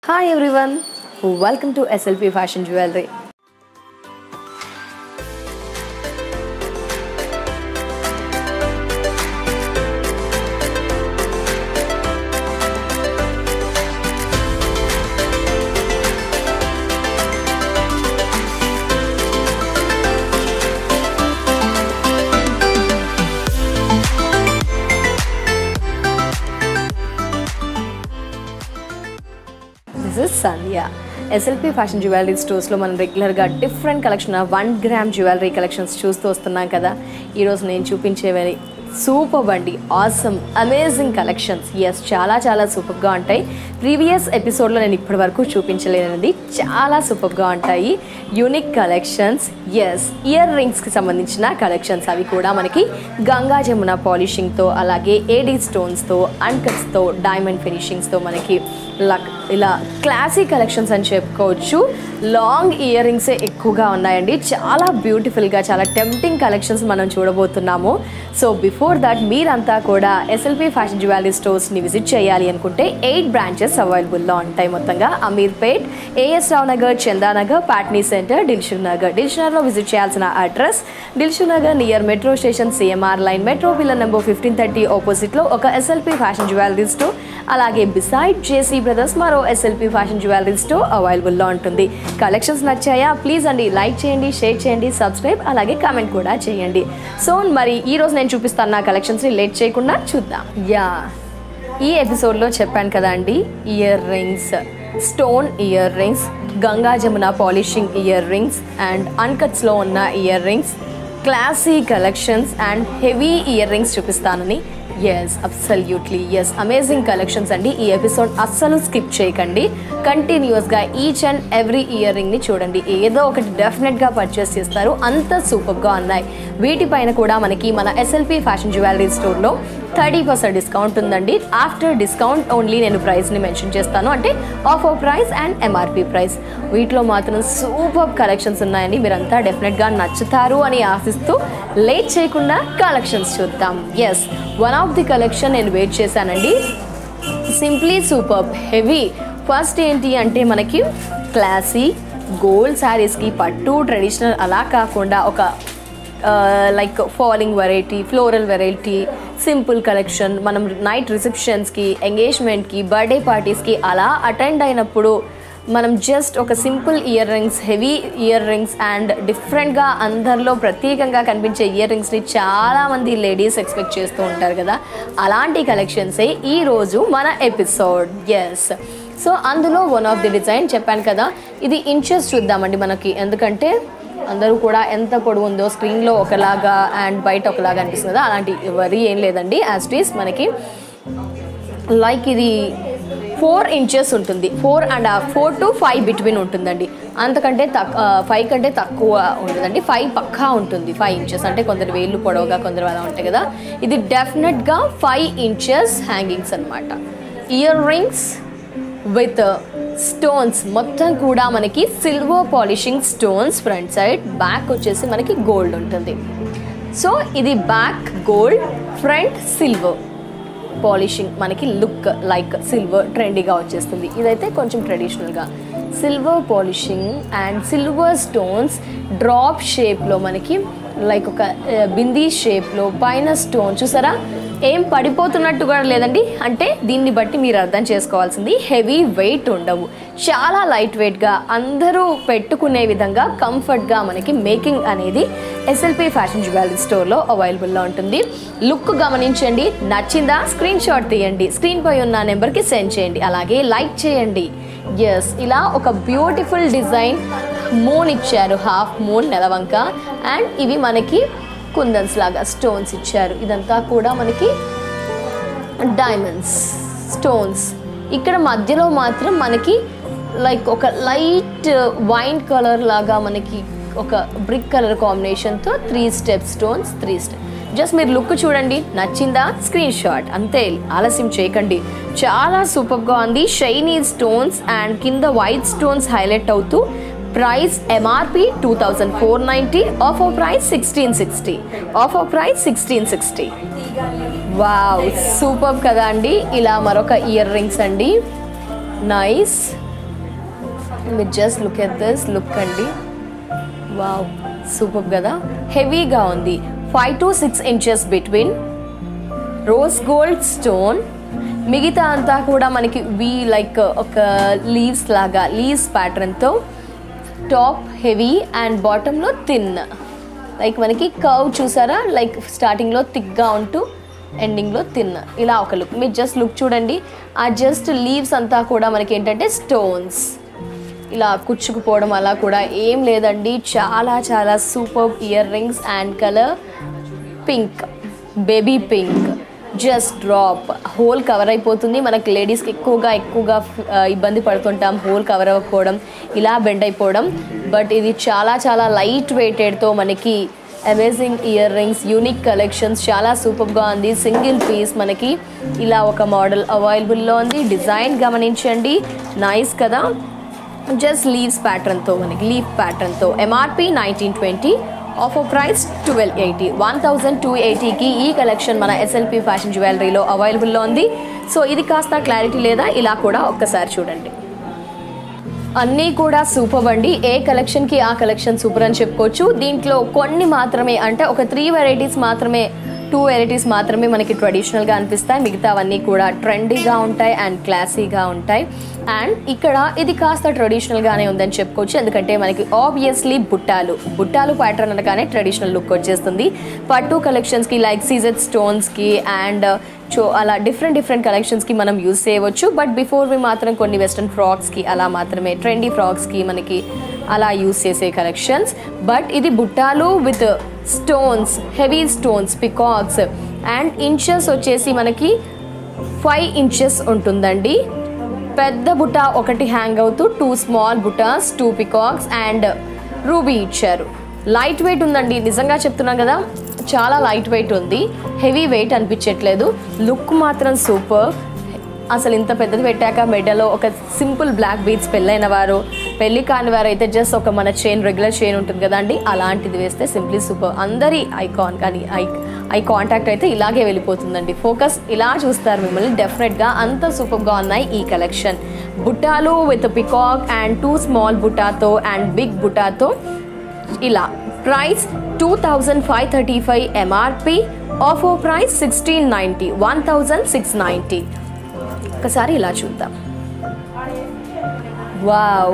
Hi everyone, welcome to SLP Fashion Jewelry. This is Sandhya SLP fashion jewellery స్టోర్స్లో మనం రెగ్యులర్గా different collection one gram jewellery collections చూస్తూ వస్తున్నాం కదా ఈరోజు నేను చూపించేవి సూపర్ అండి ఆసమ్ అమేజింగ్ కలెక్షన్స్ ఎస్ చాలా చాలా సూపర్గా ఉంటాయి ప్రీవియస్ ఎపిసోడ్లో నేను ఇప్పటి వరకు చూపించలేనిది చాలా సూపర్గా ఉంటాయి యూనిక్ కలెక్షన్స్ ఎస్ ఇయర్ రింగ్స్కి సంబంధించిన కలెక్షన్స్ అవి కూడా మనకి గంగా జమున పాలిషింగ్తో అలాగే ఏడీ స్టోన్స్తో అన్కట్స్తో డైమండ్ ఫినిషింగ్స్తో మనకి లక్ ఇలా క్లాసిక్ కలెక్షన్స్ అని చెప్పుకోవచ్చు లాంగ్ ఇయర్ రింగ్సే ఎక్కువగా ఉన్నాయండి చాలా బ్యూటిఫుల్గా చాలా టెంప్టింగ్ కలెక్షన్స్ మనం చూడబోతున్నాము సో బిఫోర్ దట్ మీరంతా కూడా ఎస్ఎల్పి ఫ్యాషన్ జ్యువెలరీ స్టోర్స్ని విజిట్ చేయాలి అనుకుంటే ఎయిట్ బ్రాంచెస్ అవైలబుల్లో ఉంటాయి మొత్తంగా అమీర్పేట్ ఏఎస్ రావు నగర్ చందానగర్ పాట్నీ సెంటర్ దిల్షుక్ నగర్ దిల్షునగర్లో విజిట్ చేయాల్సిన address Dilsukh Nagar near metro station CMR line metro pillar number fifteen thirty ఆపోజిట్లో ఒక ఎస్ఎల్పి ఫ్యాషన్ జ్యువెలరీ స్టోర్ అలాగే బిసైడ్ జేసీ బ్రదర్స్ మరో ఎస్ఎల్పి ఫ్యాషన్ జ్యువెలరీ స్టోర్ అవైలబుల్లో ఉంటుంది కలెక్షన్స్ నచ్చాయా ప్లీజ్ అండి లైక్ చేయండి షేర్ చేయండి సబ్స్క్రైబ్ అలాగే కామెంట్ కూడా చేయండి సో మరి ఈ రోజు నేను చూపిస్తాను నా కలెక్షన్స్ని లేట్ చేయకుండా చూద్దాం యా ఈ ఎపిసోడ్లో చెప్పాను కదా అండి earrings stone earrings Ganga Jamuna polishing earrings and అన్కట్స్లో ఉన్న earrings classy collections and heavy earrings చూపిస్తానని yes absolutely yes amazing collections అండి ఈ ఎపిసోడ్ అస్సలు స్కిప్ చేయకండి కంటిన్యూస్గా ఈచ్ అండ్ ఎవ్రీ ఇయర్ రింగ్ని చూడండి ఏదో ఒకటి డెఫినెట్గా పర్చేస్ చేస్తారు అంత సూపర్గా ఉన్నాయి వీటిపైన కూడా మనకి మన ఎస్ఎల్పి ఫ్యాషన్ జ్యువెలరీ స్టోర్లో థర్టీ పర్సెంట్ డిస్కౌంట్ ఉందండి ఆఫ్టర్ డిస్కౌంట్ ఓన్లీ నేను ప్రైస్ని మెన్షన్ చేస్తాను అంటే offer price and MRP price వీటిలో మాత్రం సూపర్ కలెక్షన్స్ ఉన్నాయండి మీరంతా డెఫినెట్గా నచ్చుతారు అని ఆశిస్తూ లేట్ చేయకుండా కలెక్షన్స్ చూద్దాం yes one of the collection నేను వెయిట్ చేశానండి సింప్లీ సూపర్ హెవీ ఫస్ట్ ఏంటి అంటే మనకి క్లాసీ గోల్డ్ శారీస్కి పట్టు ట్రెడిషనల్ అలా కాకుండా ఒక like falling variety floral variety simple collection మనం నైట్ రిసెప్షన్స్కి ఎంగేజ్మెంట్కి బర్త్డే పార్టీస్కి అలా అటెండ్ అయినప్పుడు మనం జస్ట్ ఒక simple earrings heavy earrings and డిఫరెంట్గా అందరిలో ప్రత్యేకంగా కనిపించే ఇయర్ రింగ్స్ని చాలామంది లేడీస్ ఎక్స్పెక్ట్ చేస్తూ ఉంటారు కదా అలాంటి కలెక్షన్సే ఈరోజు మన ఎపిసోడ్ ఎస్ సో అందులో వన్ ఆఫ్ ది డిజైన్ చెప్పాను కదా ఇది ఇంచెస్ చూద్దామండి మనకి ఎందుకంటే అందరూ కూడా ఎంత పొడవు ఉందో స్క్రీన్లో ఒకలాగా అండ్ బయట ఒకలాగా అనిపిస్తుంది కదా అలాంటి వరీ ఏం లేదండి యాజ్ టీస్ మనకి లైక్ ఇది ఫోర్ ఇంచెస్ ఉంటుంది four and half four to five between ఉంటుందండి అంతకంటే తక్కువ ఫైవ్ కంటే తక్కువ ఉంటుందండి ఫైవ్ పక్కా ఉంటుంది ఫైవ్ ఇంచెస్ అంటే కొందరు వేళ్ళు పొడవుగా కొందరు అలా ఉంటాయి కదా ఇది డెఫినెట్గా ఫైవ్ ఇంచెస్ హ్యాంగింగ్స్ అనమాట ఇయర్ రింగ్స్ విత్ స్టోన్స్ మొత్తం కూడా మనకి silver polishing stones front side back వచ్చేసి మనకి గోల్డ్ ఉంటుంది సో ఇది back gold front silver polishing మనకి లుక్ లైక్ సిల్వర్ ట్రెండీగా వచ్చేస్తుంది ఇదైతే కొంచెం ట్రెడిషనల్గా silver polishing and silver stones drop షేప్లో మనకి లైక్ ఒక బిందీ షేప్లో పైన స్టోన్ చూసారా ఏం పడిపోతున్నట్టు కూడా లేదండి అంటే దీన్ని బట్టి మీరు అర్థం చేసుకోవాల్సింది హెవీ వెయిట్ ఉండవు చాలా లైట్ వెయిట్గా అందరూ పెట్టుకునే విధంగా కంఫర్ట్గా మనకి మేకింగ్ అనేది ఎస్ఎల్పి ఫ్యాషన్ జ్యువెలరీ స్టోర్లో అవైలబుల్లో ఉంటుంది లుక్ గమనించండి నచ్చిందా స్క్రీన్ షాట్ తీయండి స్క్రీన్ పై ఉన్న నెంబర్కి సెండ్ చేయండి అలాగే లైక్ చేయండి ఎస్ ఇలా ఒక బ్యూటిఫుల్ డిజైన్ మూన్ ఇచ్చారు హాఫ్ మూన్ నెలవంక అండ్ ఇవి మనకి కుందన్స్ లాగా స్టోన్స్ ఇచ్చారు ఇదంతా కూడా మనకి డైమండ్స్ స్టోన్స్ ఇక్కడ మధ్యలో మాత్రం మనకి లైక్ ఒక లైట్ వైన్ కలర్ లాగా మనకి ఒక బ్రిక్ కలర్ కాంబినేషన్తో three step stones three step just మీరు లుక్ చూడండి నచ్చిందా స్క్రీన్ షాట్ అంతే ఆలస్యం చేయకండి చాలా సూపర్గా ఉంది షైనీ స్టోన్స్ అండ్ కింద వైట్ స్టోన్స్ హైలైట్ అవుతూ price MRP two thousand four ninety offer price sixteen sixty offer price sixteen sixty wow super కదా అండి ఇలా మరొక ఇయర్ రింగ్స్ అండి నైస్ మీరు just look at this look అండి వావ్ సూపర్ కదా హెవీగా ఉంది five to six inches between rose gold stone మిగతా అంతా కూడా మనకి వి లైక్ ఒక లీవ్స్ లాగా లీవ్స్ ప్యాటర్న్తో టాప్ హెవీ అండ్ బాటంలో థిన్ లైక్ మనకి కర్వ్ చూసారా లైక్ స్టార్టింగ్లో థిక్గా ఉంటూ ఎండింగ్లో థిన్ ఇలా ఒక లుక్ మీరు జస్ట్ లుక్ చూడండి ఆ జస్ట్ లీవ్స్ అంతా కూడా మనకి ఏంటంటే స్టోన్స్ ఇలా కుచ్చుకుపోవడం అలా కూడా ఏం లేదండి చాలా చాలా super earrings and colour pink baby pink just drop whole cover అయిపోతుంది మనకి లేడీస్కి ఎక్కువగా ఎక్కువగా ఆ, ఇబ్బంది పడుతుంటాం హోల్ కవర్ అవ్వకపోవడం ఇలా బెండ్ అయిపోవడం బట్ ఇది చాలా చాలా లైట్ వెయిటెడ్తో మనకి amazing earrings unique collections చాలా సూపర్గా ఉంది సింగిల్ పీస్ మనకి ఇలా ఒక మోడల్ అవైలబుల్లో ఉంది డిజైన్ గమనించండి నైస్ కదా జస్ట్ లీవ్స్ ప్యాటర్న్తో మనకి లీవ్ ప్యాటర్న్తో MRP nineteen twenty offer price twelve eighty one thousand two ఎయిటీకి ఈ కలెక్షన్ మన ఎస్ఎల్పి ఫ్యాషన్ జ్యువెలరీలో అవైలబుల్లో ఉంది సో ఇది కాస్త క్లారిటీ లేదా ఇలా కూడా ఒక్కసారి చూడండి అన్నీ కూడా సూపర్ అండి ఏ కలెక్షన్కి ఆ కలెక్షన్ సూపర్ అని చెప్పుకోవచ్చు దీంట్లో కొన్ని మాత్రమే అంటే ఒక త్రీ వెరైటీస్ మాత్రమే టూ వెరైటీస్ మాత్రమే మనకి ట్రెడిషనల్గా అనిపిస్తాయి మిగతావన్నీ కూడా ట్రెండీగా ఉంటాయి అండ్ క్లాసీగా ఉంటాయి అండ్ ఇక్కడ ఇది కాస్త ట్రెడిషనల్గానే ఉందని చెప్పుకోవచ్చు ఎందుకంటే మనకి ఆబ్వియస్లీ బుట్టాలు బుట్టాలు ప్యాటర్న్ అనగానే ట్రెడిషనల్ లుక్ వచ్చేస్తుంది పట్టు కలెక్షన్స్కి లైక్ సీజెడ్ స్టోన్స్కి అండ్ చో అలా డిఫరెంట్ డిఫరెంట్ కలెక్షన్స్కి మనం యూస్ చేయవచ్చు బట్ బిఫోర్ వి మాత్రం కొన్ని వెస్ట్రన్ ఫ్రాక్స్కి అలా మాత్రమే ట్రెండీ ఫ్రాక్స్కి మనకి అలా యూస్ చేసే కలెక్షన్స్ బట్ ఇది బుట్టాలు with stones heavy stones peacocks and inches వచ్చేసి మనకి ఫైవ్ ఇంచెస్ ఉంటుందండి పెద్ద బుట్ట ఒకటి హ్యాంగ్ అవుతూ టూ స్మాల్ బుటాస్ టూ పికాక్స్ అండ్ రూబీ ఇచ్చారు లైట్ వెయిట్ ఉందండి నిజంగా చెప్తున్నాను కదా చాలా లైట్ వెయిట్ ఉంది హెవీ వెయిట్ అనిపించట్లేదు లుక్ మాత్రం సూపర్ అసలు ఇంత పెద్దది పెట్టాక మెడలో ఒక సింపుల్ బ్లాక్ బీడ్స్ పెళ్ళైన వారు పెళ్లి కాని వారు అయితే జస్ట్ ఒక మన చైన్ రెగ్యులర్ చైన్ ఉంటుంది కదండి అలాంటిది వేస్తే సింప్లీ సూపర్ అందరి ఐకాన్ కానీ ఐ ఐ కాంటాక్ట్ అయితే ఇలాగే వెళ్ళిపోతుందండి ఫోకస్ ఇలా చూస్తారు మిమ్మల్ని డెఫినెట్గా అంత సూపర్గా ఉన్నాయి ఈ కలెక్షన్ బుట్టాలు with peacock and two small బుటాతో అండ్ బిగ్ బుటాతో ఇలా price two thousand five thirty five MRP offer price sixteen ninety one thousand six ninety ఒకసారి ఇలా చూద్దాం వావ్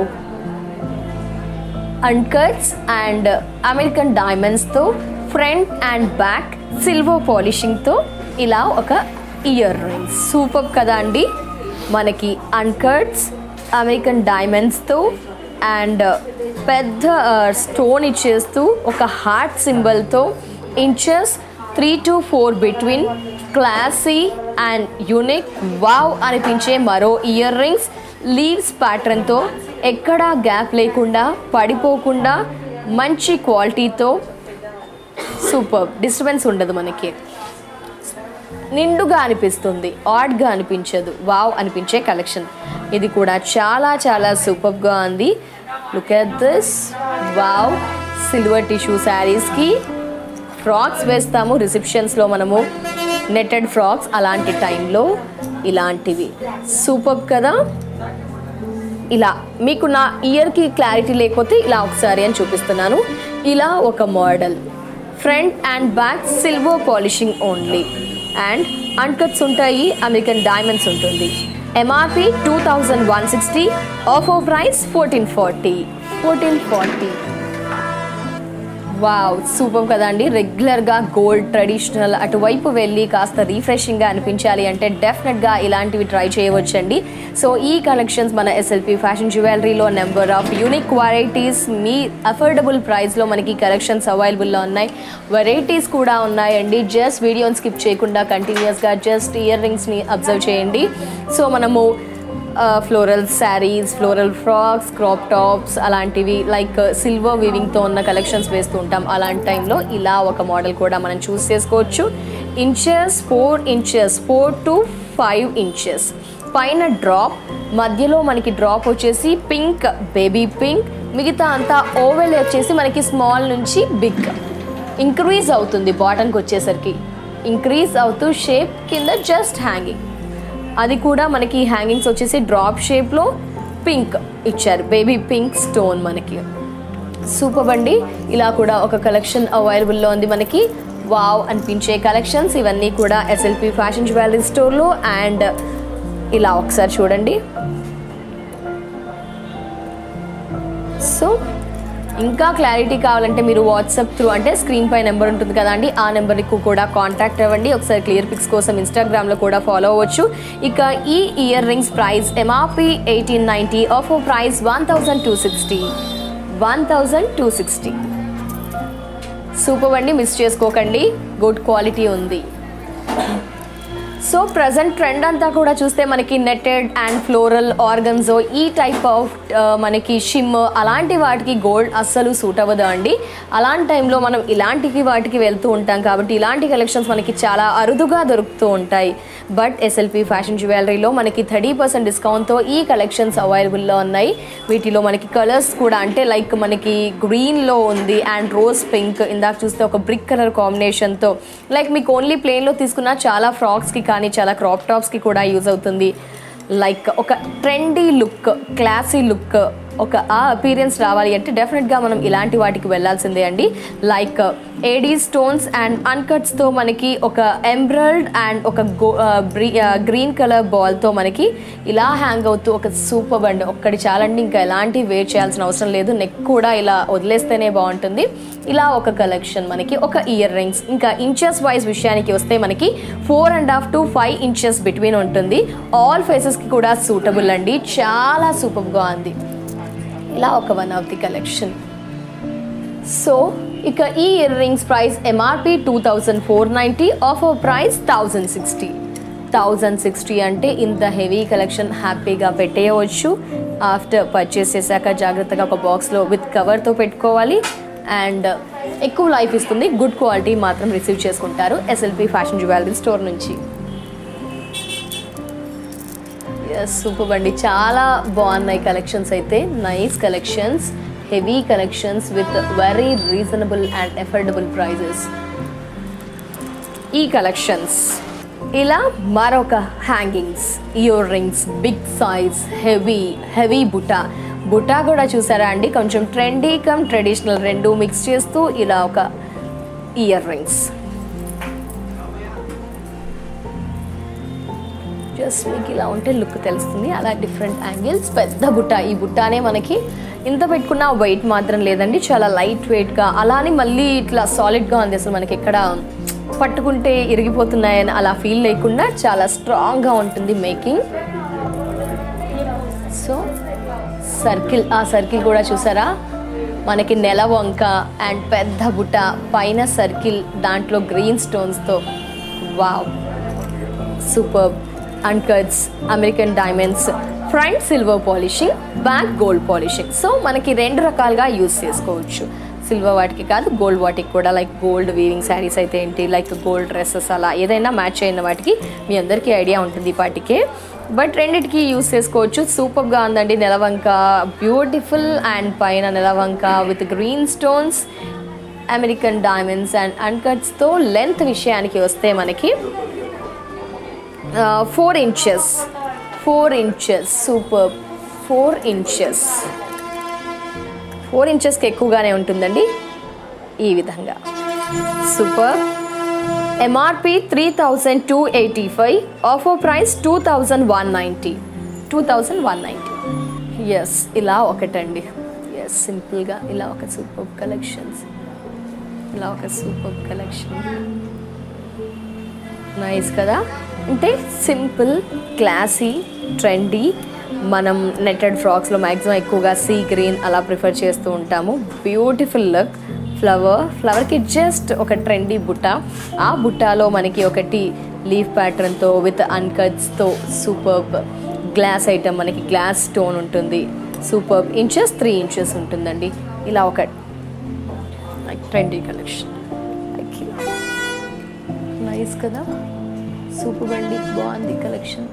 అన్కట్స్ అండ్ అమెరికన్ డైమండ్స్తో ఫ్రంట్ అండ్ బ్యాక్ సిల్వర్ పాలిషింగ్తో ఇలా ఒక ఇయర్ రింగ్స్ సూపర్ కదా అండి మనకి అన్కట్స్ అమెరికన్ డైమండ్స్తో అండ్ పెద్ద స్టోన్ ఇచ్చేస్తూ ఒక హార్ట్ సింబల్తో inches three to four between classy and unique wow అనిపించే మరో ఇయర్ రింగ్స్ లీవ్స్ ప్యాటర్న్తో ఎక్కడా గ్యాప్ లేకుండా పడిపోకుండా మంచి క్వాలిటీతో సూపర్ డిస్టర్బెన్స్ ఉండదు మనకి నిండుగా అనిపిస్తుంది ఆడ్గా అనిపించదు వావ్ అనిపించే కలెక్షన్ ఇది కూడా చాలా చాలా సూపర్గా ఉంది look at this wow silver tissue శారీస్కి ఫ్రాక్స్ వేస్తాము రిసెప్షన్స్లో మనము నెట్టెడ్ ఫ్రాక్స్ అలాంటి టైంలో ఇలాంటివి సూపర్ కదా ఇలా మీకు నా ఇయర్కి క్లారిటీ లేకపోతే ఇలా ఒకసారి అని చూపిస్తున్నాను ఇలా ఒక model front and back silver polishing only and uncuts ఉంటాయి అమెరికన్ డైమండ్స్ ఉంటుంది MRP two thousand one sixty offer price fourteen forty fourteen forty wow super కదండి రెగ్యులర్గా గోల్డ్ ట్రెడిషనల్ అటువైపు వెళ్ళి కాస్త రీఫ్రెషింగ్గా అనిపించాలి అంటే డెఫినెట్గా ఇలాంటివి ట్రై చేయవచ్చండి సో ఈ కలెక్షన్స్ మన ఎస్ఎల్పి ఫ్యాషన్ జ్యువెలరీలో నెంబర్ ఆఫ్ యూనిక్ వెరైటీస్ మీ అఫోర్డబుల్ ప్రైస్లో మనకి కలెక్షన్స్ అవైలబుల్లో ఉన్నాయి వెరైటీస్ కూడా ఉన్నాయండి జస్ట్ వీడియోని స్కిప్ చేయకుండా కంటిన్యూస్గా జస్ట్ ఇయర్ రింగ్స్ని అబ్జర్వ్ చేయండి సో మనము floral sarees floral frocks crop tops అలాంటివి లైక్ సిల్వర్ వీవింగ్తో ఉన్న కలెక్షన్స్ వేస్తూ ఉంటాం అలాంటి టైంలో ఇలా ఒక మోడల్ కూడా మనం చూస్ చేసుకోవచ్చు inches four inches four to five inches పైన డ్రాప్ మధ్యలో మనకి డ్రాప్ వచ్చేసి పింక్ బేబీ పింక్ మిగతా అంతా ఓవెల్ వచ్చేసి మనకి స్మాల్ నుంచి బిగ్ ఇంక్రీజ్ అవుతుంది బాటంకి వచ్చేసరికి ఇంక్రీజ్ అవుతూ షేప్ కింద జస్ట్ హ్యాంగింగ్ అది కూడా మనకి హ్యాంగింగ్స్ వచ్చేసి డ్రాప్ షేప్లో పింక్ ఇచ్చారు బేబీ పింక్ స్టోన్ మనకి సూపర్ అండి ఇలా కూడా ఒక కలెక్షన్ అవైలబుల్లో ఉంది మనకి వావ్ అనిపించే కలెక్షన్స్ ఇవన్నీ కూడా ఎస్ఎల్పి ఫ్యాషన్ జ్యువెలరీ స్టోర్లో అండ్ ఇలా ఒకసారి చూడండి సో ఇంకా క్లారిటీ కావాలంటే మీరు వాట్సాప్ త్రూ అంటే స్క్రీన్ పై నెంబర్ ఉంటుంది కదండి ఆ నెంబర్కి కూడా కాంటాక్ట్ అవ్వండి ఒకసారి క్లియర్ పిక్స్ కోసం ఇన్స్టాగ్రామ్లో కూడా ఫాలో అవ్వచ్చు ఇక ఈ ear rings price MRP eighteen ninety offer price one thousand two sixty one thousand two sixty super అండి మిస్ చేసుకోకండి గుడ్ క్వాలిటీ ఉంది సో ప్రజెంట్ ట్రెండ్ అంతా కూడా చూస్తే మనకి నెట్టెడ్ అండ్ ఫ్లోరల్ ఆర్గన్జో ఈ టైప్ ఆఫ్ మనకి షిమ్ అలాంటి వాటికి గోల్డ్ అస్సలు సూట్ అవ్వదు అండి అలాంటి టైంలో మనం ఇలాంటికి వాటికి వెళ్తూ ఉంటాం కాబట్టి ఇలాంటి కలెక్షన్స్ మనకి చాలా అరుదుగా దొరుకుతూ ఉంటాయి బట్ ఎస్ఎల్పి ఫ్యాషన్ జ్యువెలరీలో మనకి థర్టీ పర్సెంట్ డిస్కౌంట్తో ఈ కలెక్షన్స్ అవైలబుల్లో ఉన్నాయి వీటిలో మనకి కలర్స్ కూడా అంటే లైక్ మనకి గ్రీన్లో ఉంది అండ్ రోజ్ పింక్ ఇందాక చూస్తే ఒక బ్రిక్ కలర్ కాంబినేషన్తో లైక్ మీకు ఓన్లీ ప్లెయిన్లో తీసుకున్న చాలా ఫ్రాక్స్కి కానీ చాలా క్రాప్ టాప్స్కి కూడా యూజ్ అవుతుంది లైక్ ఒక ట్రెండీ లుక్ క్లాసీ లుక్ ఒక ఆ అపీరియన్స్ రావాలి అంటే డెఫినెట్గా మనం ఇలాంటి వాటికి వెళ్ళాల్సిందే అండి లైక్ ఏడీ స్టోన్స్ అండ్ అన్కట్స్తో మనకి ఒక ఎంబ్రల్డ్ అండ్ ఒక గో గ్రీన్ కలర్ బాల్తో మనకి ఇలా హ్యాంగ్ అవుతూ ఒక సూపర్ బండ్ ఒక్కటి చాలండి ఇంకా ఎలాంటి వేర్ చేయాల్సిన అవసరం లేదు నెక్ కూడా ఇలా వదిలేస్తేనే బాగుంటుంది ఇలా ఒక కలెక్షన్ మనకి ఒక ఇయర్ రింగ్స్ ఇంకా ఇంచెస్ వైజ్ విషయానికి వస్తే మనకి four and half to five inches between ఉంటుంది ఆల్ ఫేసెస్కి కూడా సూటబుల్ అండి చాలా సూపర్గా ఉంది ఇలా ఒక one of the collection so ఇక ఈ ear rings price MRP two thousand four ninety offer price thousand sixty thousand sixty అంటే ఇంత హెవీ కలెక్షన్ హ్యాపీగా పెట్టేయవచ్చు ఆఫ్టర్ పర్చేస్ చేశాక జాగ్రత్తగా ఒక బాక్స్లో విత్ కవర్తో పెట్టుకోవాలి అండ్ ఎక్కువ లైఫ్ ఇస్తుంది గుడ్ క్వాలిటీ మాత్రం రిసీవ్ చేసుకుంటారు ఎస్ఎల్పి ఫ్యాషన్ జ్యువెలరీ స్టోర్ నుంచి ఎస్ సూపర్ అండి చాలా బాగున్నాయి కలెక్షన్స్ అయితే nice collections heavy collections with very reasonable and affordable prices ఈ కలెక్షన్స్ ఇలా మరొక hangings ear rings big size heavy heavy బుటా బుటా కూడా చూసారా అండి కొంచెం ట్రెండీ కమ్ ట్రెడిషనల్ రెండు మిక్స్ చేస్తూ ఇలా ఒక ఇయర్ రింగ్స్ జస్ట్ మీకు ఇలా ఉంటే లుక్ తెలుస్తుంది అలా డిఫరెంట్ యాంగిల్స్ పెద్ద బుట్ట ఈ బుట్టానే మనకి ఇంత పెట్టుకున్న వెయిట్ మాత్రం లేదండి చాలా లైట్ వెయిట్గా అలానే మళ్ళీ ఇట్లా సాలిడ్గా ఉంది అసలు మనకి ఎక్కడ పట్టుకుంటే ఇరిగిపోతున్నాయని అలా ఫీల్ లేకుండా చాలా స్ట్రాంగ్గా ఉంటుంది మేకింగ్ సో సర్కిల్ ఆ సర్కిల్ కూడా చూసారా మనకి నెల వంక అండ్ పెద్ద బుట్ట పైన సర్కిల్ దాంట్లో గ్రీన్ స్టోన్స్తో wow super uncuts American diamonds front silver polishing back gold polishing so మనకి రెండు రకాలుగా యూస్ చేసుకోవచ్చు సిల్వర్ వాటికి కాదు గోల్డ్ వాటికి కూడా లైక్ గోల్డ్ వీవింగ్ శారీస్ అయితే ఏంటి లైక్ గోల్డ్ డ్రెస్సెస్ అలా ఏదైనా మ్యాచ్ అయిన వాటికి మీ అందరికీ ఐడియా ఉంటుంది ఈ పాటికే బట్ రెండిటికి యూస్ చేసుకోవచ్చు సూపర్గా ఉందండి నెలవంక బ్యూటిఫుల్ అండ్ పైన నెలవంక with green stones American diamonds and అన్కట్స్తో లెంత్ విషయానికి వస్తే మనకి four inches four inches super four inches four ఇంచెస్కి ఎక్కువగానే ఉంటుందండి ఈ విధంగా super MRP three thousand two eighty five offer price two thousand one ninety two thousand one ninety yes ఇలా ఒకటండి ఎస్ సింపుల్గా ఇలా ఒక సూపర్ కలెక్షన్స్ ఇలా ఒక సూపర్ కలెక్షన్ నైస్ కదా అంటే సింపుల్ క్లాసీ ట్రెండీ మనం నెట్టెడ్ ఫ్రాక్స్లో మ్యాక్సిమం ఎక్కువగా సీ గ్రీన్ అలా ప్రిఫర్ చేస్తూ ఉంటాము బ్యూటిఫుల్ లుక్ ఫ్లవర్ ఫ్లవర్కి జస్ట్ ఒక ట్రెండీ బుట్ట ఆ బుట్టాలో మనకి ఒకటి లీఫ్ ప్యాటర్న్తో విత్ అన్కట్స్తో సూపర్బ్ గ్లాస్ ఐటమ్ మనకి గ్లాస్ స్టోన్ ఉంటుంది సూపర్బ్ ఇంచెస్ త్రీ ఇంచెస్ ఉంటుందండి ఇలా ఒక ట్రెండీ కలెక్షన్ నైస్ కదా సూపర్ బండి బాగుంది collection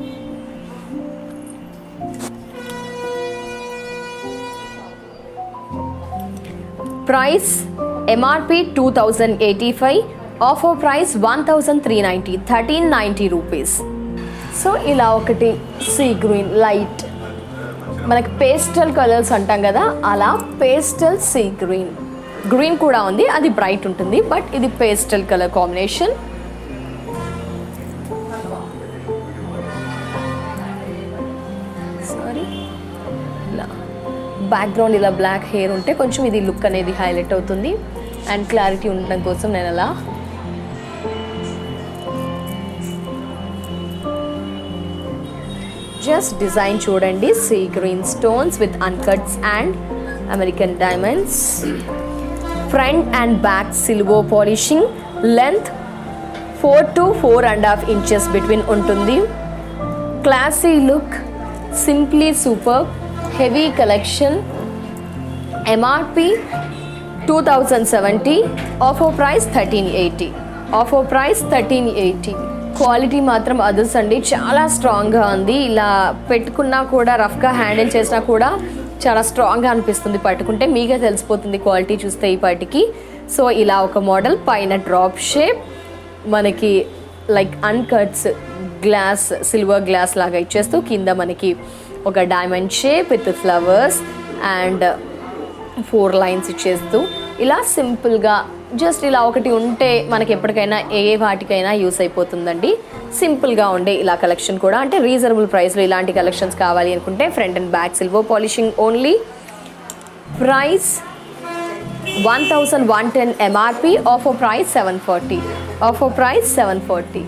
price MRP two thousand eighty five offer price one thousand three ninety thirteen ninety rupees so ఇలా ఒకటి సీ గ్రీన్ లైట్ మనకి పేస్టల్ కలర్స్ అంటాం కదా అలా పేస్టల్ సీ గ్రీన్ గ్రీన్ కూడా ఉంది అది బ్రైట్ ఉంటుంది బట్ ఇది పేస్టల్ కలర్ కాంబినేషన్ సారీ ఇలా బ్యాక్గ్రౌండ్ ఇలా బ్లాక్ హెయిర్ ఉంటే కొంచెం ఇది లుక్ అనేది హైలైట్ అవుతుంది అండ్ క్లారిటీ ఉండడం కోసం నేను అలా జస్ట్ డిజైన్ చూడండి sea green stones with uncuts and American diamonds front and back silver polishing length four to four and half inches between ఉంటుంది classy look simply super heavy collection MRP two thousand seventy offer price thirteen eighty offer price thirteen eighty quality మాత్రం అదర్స్ అండి చాలా స్ట్రాంగ్గా ఉంది ఇలా పెట్టుకున్నా కూడా రఫ్గా హ్యాండిల్ చేసినా కూడా చాలా స్ట్రాంగ్గా అనిపిస్తుంది పట్టుకుంటే మీకే తెలిసిపోతుంది క్వాలిటీ చూస్తే ఈ పాటికి సో ఇలా ఒక మోడల్ పైన డ్రాప్ షేప్ మనకి like uncuts glass silver glass లాగా ఇచ్చేస్తూ కింద మనకి ఒక diamond shape with flowers and four lines ఇచ్చేస్తూ ఇలా సింపుల్గా జస్ట్ ఇలా ఒకటి ఉంటే మనకి ఎప్పటికైనా ఏ వాటికైనా యూస్ అయిపోతుందండి సింపుల్గా ఉండే ఇలా కలెక్షన్ కూడా అంటే రీజనబుల్ ప్రైస్లో ఇలాంటి కలెక్షన్స్ కావాలి అనుకుంటే front and back silver polishing only price one thousand one ten MRP offer price seven forty offer price seven forty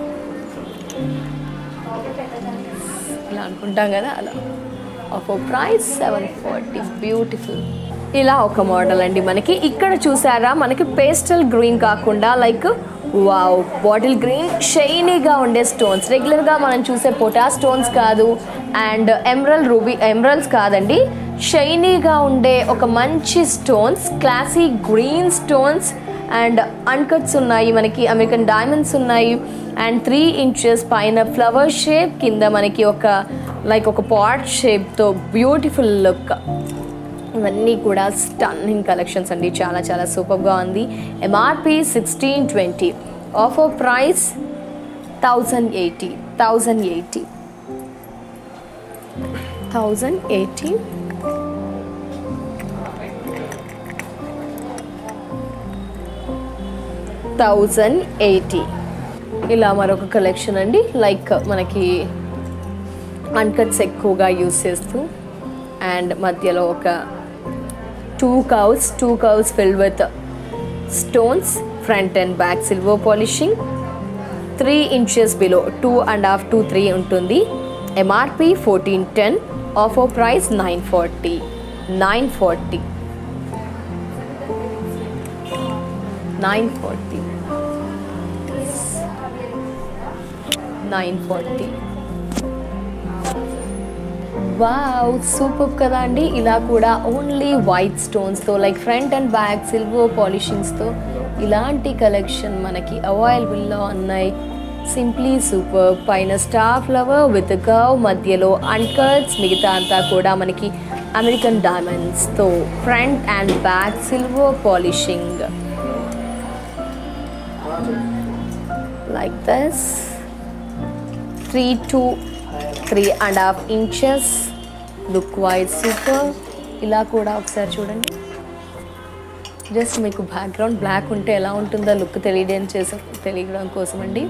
ఇలా అనుకుంటాం కదా అలా offer price seven forty beautiful ఇలా ఒక మోడల్ అండి మనకి ఇక్కడ చూసారా మనకి పేస్టల్ గ్రీన్ కాకుండా లైక్ వావ్ బాటిల్ గ్రీన్ షైనీగా ఉండే స్టోన్స్ రెగ్యులర్గా మనం చూసే పొటా స్టోన్స్ కాదు అండ్ ఎమరల్ రూబీ ఎమరల్స్ కాదండి షైనీగా ఉండే ఒక మంచి stones classy green stones and uncuts ఉన్నాయి మనకి అమెరికన్ డైమండ్స్ ఉన్నాయి అండ్ త్రీ ఇంచెస్ పైన ఫ్లవర్ షేప్ కింద మనకి ఒక లైక్ ఒక పాట్ షేప్తో బ్యూటిఫుల్ లుక్ ఇవన్నీ కూడా స్టన్నింగ్ కలెక్షన్స్ అండి చాలా చాలా సూపర్గా ఉంది MRP sixteen twenty offer price thousand eighty thousand eighty thousand eighty thousand eighty ఇలా మరొక కలెక్షన్ అండి లైక్ మనకి అన్కట్స్ ఎక్కువగా యూస్ చేస్తూ అండ్ మధ్యలో ఒక two cows two cows filled with stones front and back silver polishing three inches below two and half two three ఉంటుంది MRP fourteen ten offer price nine forty nine forty nine forty nine forty wow super కదా అండి ఇలా కూడా only white స్టోన్స్తో like front and back silver పాలిషింగ్స్తో ఇలాంటి collection మనకి అవైలబుల్లో ఉన్నాయి సింప్లీ సూపర్ పైన స్టార్ ఫ్లవర్ విత్ కవ్ మధ్యలో అన్కట్స్ మిగతా అంతా కూడా మనకి అమెరికన్ డైమండ్స్తో front and back silver polishing like this three to three and half inches look wise super ఇలా కూడా ఒకసారి చూడండి జస్ట్ మీకు బ్యాక్గ్రౌండ్ బ్లాక్ ఉంటే ఎలా ఉంటుందో లుక్ తెలియడం చేసే తెలియడం కోసం అండి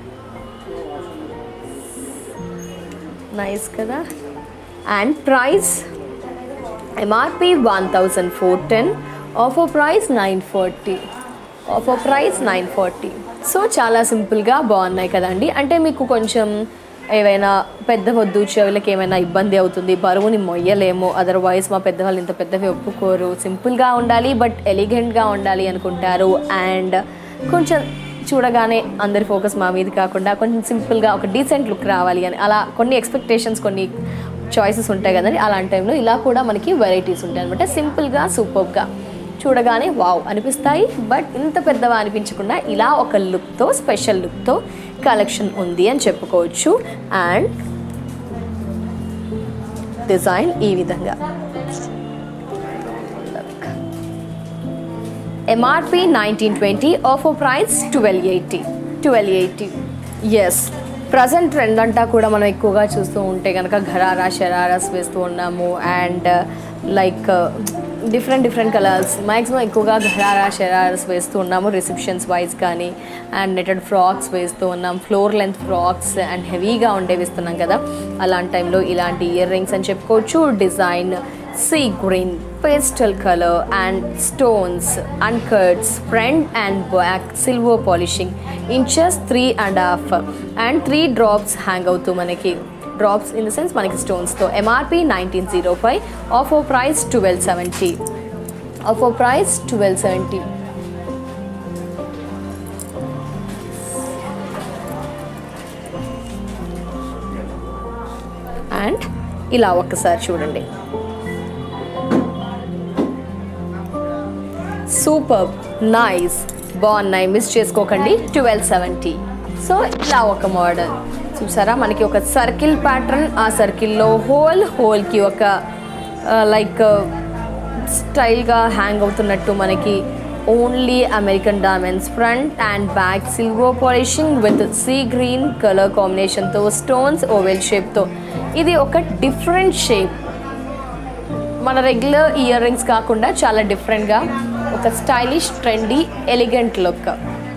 నైస్ కదా and price MRP one thousand four ten offer price nine forty offer price nine forty so చాలా సింపుల్గా బాగున్నాయి కదండి అంటే మీకు కొంచెం ఏవైనా పెద్ద వద్దు చెవులకి ఏమైనా ఇబ్బంది అవుతుంది బరువుని మొయ్యలేము అదర్వైజ్ మా పెద్దవాళ్ళు ఇంత పెద్దవి ఒప్పుకోరు సింపుల్గా ఉండాలి బట్ ఎలిగెంట్గా ఉండాలి అనుకుంటారు అండ్ కొంచెం చూడగానే అందరి ఫోకస్ మా మీద కాకుండా కొంచెం సింపుల్గా ఒక డీసెంట్ లుక్ రావాలి అని అలా కొన్ని ఎక్స్పెక్టేషన్స్ కొన్ని చాయిసెస్ ఉంటాయి కదండి అలాంటి టైంలో ఇలా కూడా మనకి వెరైటీస్ ఉంటాయి అనమాట సింపుల్గా సూపర్గా చూడగానే వావ్ అనిపిస్తాయి బట్ ఇంత పెద్దగా అనిపించకుండా ఇలా ఒక లుక్తో స్పెషల్ లుక్తో కలెక్షన్ ఉంది అని చెప్పుకోవచ్చు అండ్ డిజైన్ ఈ విధంగా MRP nineteen twenty offer price twelve eighty twelve eighty yes present trend అంతా కూడా మనం ఎక్కువగా చూస్తూ ఉంటే కనుక ఘరారా షరారాస్ వేస్తూ ఉన్నాము and like different different colours maximum ఎక్కువగా ఘరారా షరారాస్ వేస్తూ ఉన్నాము రిసెప్షన్స్ వైజ్ కానీ అండ్ నెటెడ్ ఫ్రాక్స్ వేస్తూ ఉన్నాం ఫ్లోర్ లెంత్ ఫ్రాక్స్ అండ్ హెవీగా ఉండేవి ఇస్తున్నాం కదా అలాంటి టైంలో ఇలాంటి ఇయర్ రింగ్స్ అని చెప్పుకోవచ్చు design sea green pastel colour and stones uncuts front and back silver polishing inches three and half and three drops hang అవుతూ మనకి డ్రాప్స్ ఇన్ ద సెన్స్ మనకి స్టోన్స్తో MRP nineteen zero five offer price twelve seventy offer price twelve seventy and ఇలా ఒక్కసారి చూడండి super nice బాగున్నాయి miss చేసుకోకండి twelve seventy so ఇలా ఒక మోడల్ చూసారా మనకి ఒక సర్కిల్ ప్యాటర్న్ ఆ సర్కిల్లో హోల్ హోల్కి ఒక లైక్ స్టైల్గా హ్యాంగ్ అవుతున్నట్టు మనకి only American diamonds front and back silver polishing with sea green colour కాంబినేషన్తో స్టోన్స్ ఓవెల్ షేప్తో ఇది ఒక డిఫరెంట్ షేప్ మన రెగ్యులర్ ఇయర్ రింగ్స్ కాకుండా చాలా డిఫరెంట్గా ఒక స్టైలిష్ ట్రెండీ ఎలిగెంట్ లుక్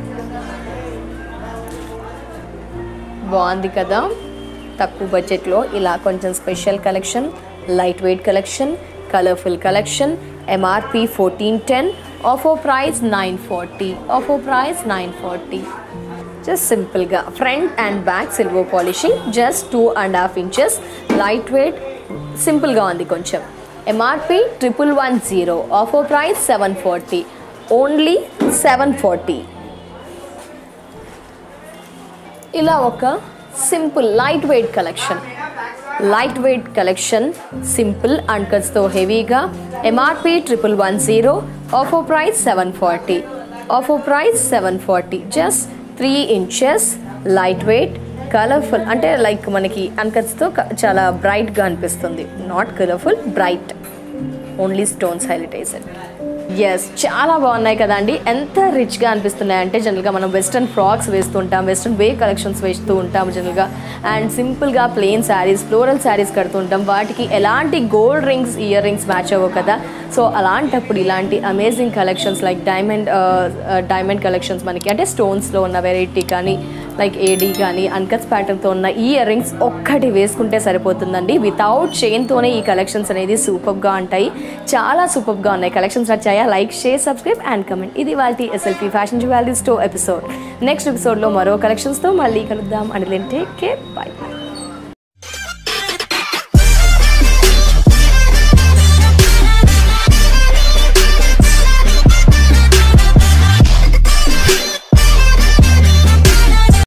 బాగుంది కదా తక్కువ బడ్జెట్లో ఇలా కొంచెం special collection light weight collection colourful collection MRP fourteen ten offer price nine forty offer price nine forty just సింపుల్గా front and back silver polishing just two and half inches light weight సింపుల్గా ఉంది కొంచెం MRP triple one zero offer price seven forty only seven forty ఇలా ఒక simple light weight collection light weight collection simple అన్కట్స్తో హెవీగా MRP triple one zero offer price seven forty offer price seven forty just three inches light weight colourful అంటే like మనకి అన్కట్స్తో చాలా బ్రైట్గా అనిపిస్తుంది not colourful bright only stones highlight వేసారు yes చాలా బాగున్నాయి కదండి ఎంత రిచ్గా అనిపిస్తున్నాయి అంటే జనరల్గా మనం వెస్ట్రన్ ఫ్రాక్స్ వేస్తూ ఉంటాం వెస్ట్రన్ వే కలెక్షన్స్ వేస్తూ ఉంటాం జనరల్గా అండ్ సింపుల్గా ప్లెయిన్ శారీస్ ఫ్లోరల్ శారీస్ కడుతూ ఉంటాం వాటికి ఎలాంటి gold rings ear rings match అవ్వవు కదా సో అలాంటప్పుడు ఇలాంటి amazing collections like diamond diamond collections మనకి అంటే స్టోన్స్లో ఉన్న వెరైటీ కానీ లైక్ ఏడీ కానీ అన్కట్స్ ప్యాటర్న్తో ఉన్న ఈ ఇయర్ రింగ్స్ ఒక్కటి వేసుకుంటే సరిపోతుందండి వితౌట్ చైన్తోనే ఈ కలెక్షన్స్ అనేది సూపర్గా ఉంటాయి చాలా సూపర్గా ఉన్నాయి కలెక్షన్స్ నచ్చాయా like share subscribe and comment ఇది వాళ్ళ SLP fashion jewellery store episode next ఎపిసోడ్లో మరో కలెక్షన్స్తో మళ్ళీ కలుద్దాం అండ్ టేక్ కేర్ బై